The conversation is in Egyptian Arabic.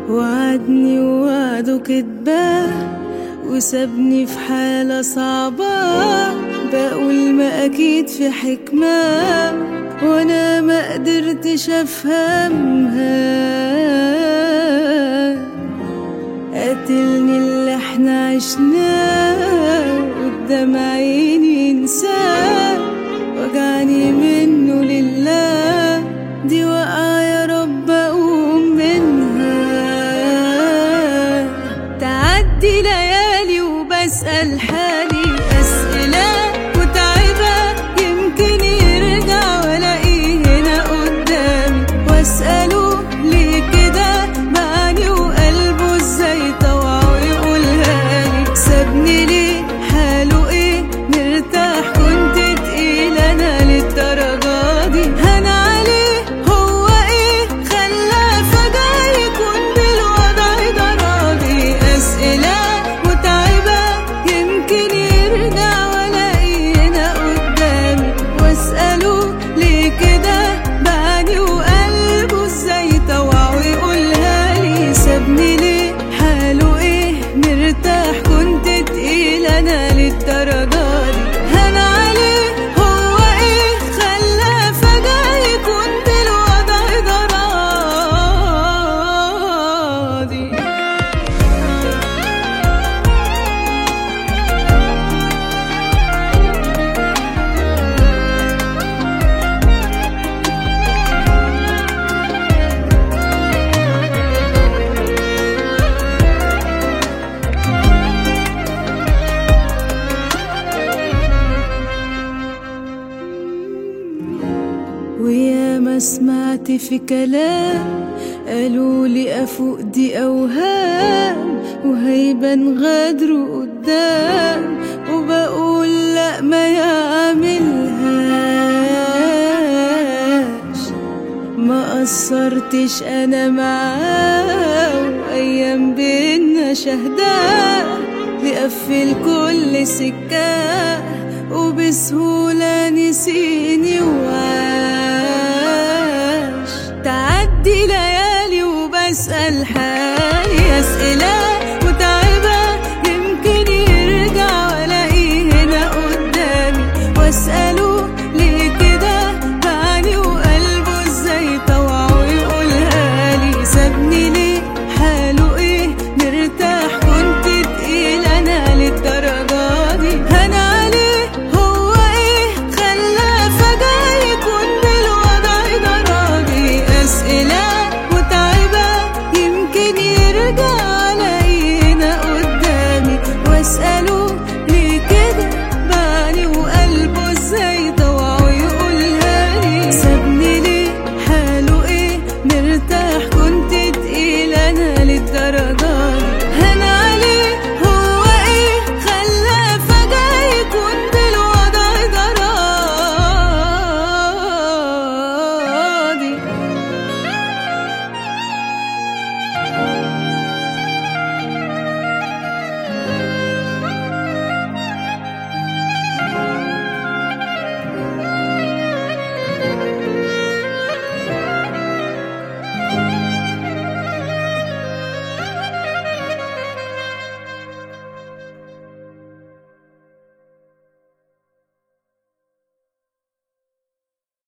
وعدني ووعده كدبة وسابني في حالة صعبة بقول ما أكيد في حكمة وأنا ما قدرتش أفهمها قاتلني اللي احنا عشناه قدام عيني انساه وجعني منه لله دي وقع يا رب اقوم منها تعدي ليالي وبسأل حالي أسئلة متعبة يمكن يرجع والاقيه هنا قدامي واسأله ليه كده معني وقلبه ازاي طوعه يقولها لي سابني ليه حاله ايه مرتاح كنت تقيل انا للدرجة دي هنا عليه هو ايه خلاه فجأة يكون بالوضع ده راضي اسئلة متعبة يمكن يرجع والاقيه هنا قدامي واسأله ليه كده بعني وقلبه ازاي طوع ويقولها لي سابني ليه حاله ايه مرتاح كنت تقيل انا للدرجة دي هنا عليه هو ايه خلاه فجأة يكون بالوضع ده راضي ويا ما سمعت في كلام قالوا لي افوق دي اوهام وهيبان غدره قدام وبقول لا ما يعملهاش ما قصرتش انا معاه وايام بينا شهداء لقفل كل سكة وبسهولة نسيني وعاش تعدي ليالي وبسأل حالي أسئلة